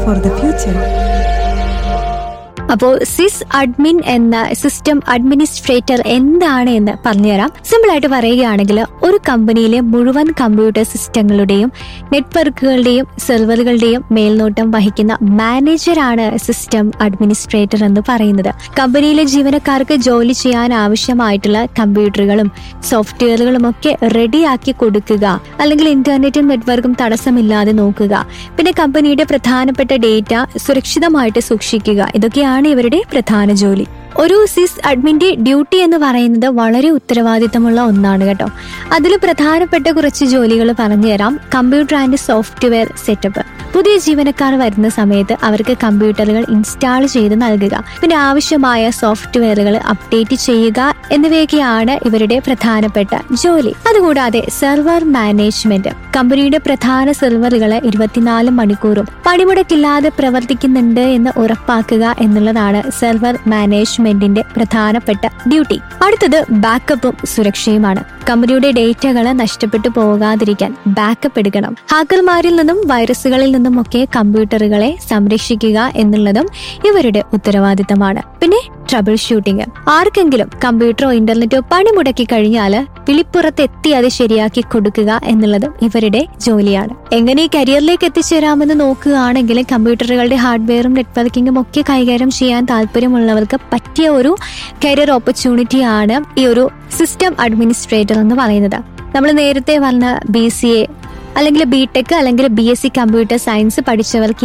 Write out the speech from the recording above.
for the future. അപ്പോൾ sys admin എന്ന system administrator എന്താണ് എന്ന് പറഞ്ഞുതരാം സിമ്പിൾ ആയിട്ട് പറയുകയാണെങ്കിൽ ഒരു കമ്പനിയിലെ മുഴുവൻ കമ്പ്യൂട്ടർ സിസ്റ്റങ്ങളുടെയും നെറ്റ്വർക്കുകളുടെയും സെർവറുകളുടെയും മേൽനോട്ടം വഹിക്കുന്ന മാനേജറാണ് സിസ്റ്റം അഡ്മിനിസ്ട്രേറ്റർ എന്ന് പറയുന്നത് കമ്പനിയിലെ ജീവനക്കാർക്ക് ജോലി ചെയ്യാൻ ആവശ്യമായിട്ടുള്ള കമ്പ്യൂട്ടറുകളും സോഫ്റ്റ്വെയറുകളും ഒക്കെ റെഡിയാക്കി കൊടുക്കുക അല്ലെങ്കിൽ ഇന്റർനെറ്റും നെറ്റ്വർക്കും തടസ്സമില്ലാതെ നോക്കുക പിന്നെ കമ്പനിയുടെ പ്രധാനപ്പെട്ട ഡേറ്റ സുരക്ഷിതമായിട്ട് സൂക്ഷിക്കുക ഇതൊക്കെയാണ് ഇവരുടെ പ്രധാന ജോലി ഒരു സിസ് അഡ്മിന്റെ ഡ്യൂട്ടി എന്ന് പറയുന്നത് വളരെ ഉത്തരവാദിത്തമുള്ള ഒന്നാണ് കേട്ടോ അതിൽ പ്രധാനപ്പെട്ട കുറച്ച് ജോലികൾ പറഞ്ഞുതരാം കമ്പ്യൂട്ടർ ആൻഡ് സോഫ്റ്റ്വെയർ സെറ്റപ്പ് പുതിയ ജീവനക്കാർ വരുന്ന സമയത്ത് അവർക്ക് കമ്പ്യൂട്ടറുകൾ ഇൻസ്റ്റാൾ ചെയ്ത് നൽകുക പിന്നെ ആവശ്യമായ സോഫ്റ്റ്വെയറുകൾ അപ്ഡേറ്റ് ചെയ്യുക എന്നിവയൊക്കെയാണ് ഇവരുടെ പ്രധാനപ്പെട്ട ജോലി അതുകൂടാതെ സെർവർ മാനേജ്മെന്റ് കമ്പനിയുടെ പ്രധാന സെർവറുകൾ ഇരുപത്തിനാല് മണിക്കൂറും പണിമുടക്കില്ലാതെ പ്രവർത്തിക്കുന്നുണ്ട് എന്ന് ഉറപ്പാക്കുക എന്നുള്ളതാണ് സെർവർ മാനേജ്മെന്റിന്റെ പ്രധാനപ്പെട്ട ഡ്യൂട്ടി അടുത്തത് ബാക്കപ്പും സുരക്ഷയുമാണ് കമ്പനിയുടെ ഡേറ്റകൾ നഷ്ടപ്പെട്ടു പോകാതിരിക്കാൻ ബാക്കപ്പ് എടുക്കണം ഹാക്കർമാരിൽ നിന്നും വൈറസുകളിൽ നിന്നും ഒക്കെ കമ്പ്യൂട്ടറുകളെ സംരക്ഷിക്കുക എന്നുള്ളതും ഇവരുടെ ഉത്തരവാദിത്തമാണ് പിന്നെ ട്രബിൾ ഷൂട്ടിംഗ് ആർക്കെങ്കിലും കമ്പ്യൂട്ടറോ ഇന്റർനെറ്റോ പണി മുടക്കി കഴിഞ്ഞാൽ വിളിപ്പുറത്ത് എത്തി അത് ശരിയാക്കി കൊടുക്കുക എന്നുള്ളതും ഇവരുടെ ജോലിയാണ് എങ്ങനെ ഈ കരിയറിലേക്ക് എത്തിച്ചേരാമെന്ന് നോക്കുകയാണെങ്കിൽ കമ്പ്യൂട്ടറുകളുടെ ഹാർഡ്വെയറും നെറ്റ്വർക്കിംഗും ഒക്കെ കൈകാര്യം ചെയ്യാൻ താല്പര്യമുള്ളവർക്ക് പറ്റിയ ഒരു കരിയർ ഓപ്പർച്യൂണിറ്റി ആണ് ഈ ഒരു സിസ്റ്റം അഡ്മിനിസ്ട്രേറ്റർ എന്ന് പറയുന്നത് നമ്മൾ നേരത്തെ പറഞ്ഞ ബി സി എ അല്ലെങ്കിൽ ബി ടെക് അല്ലെങ്കിൽ B S C computer science പഠിച്ചവർക്ക്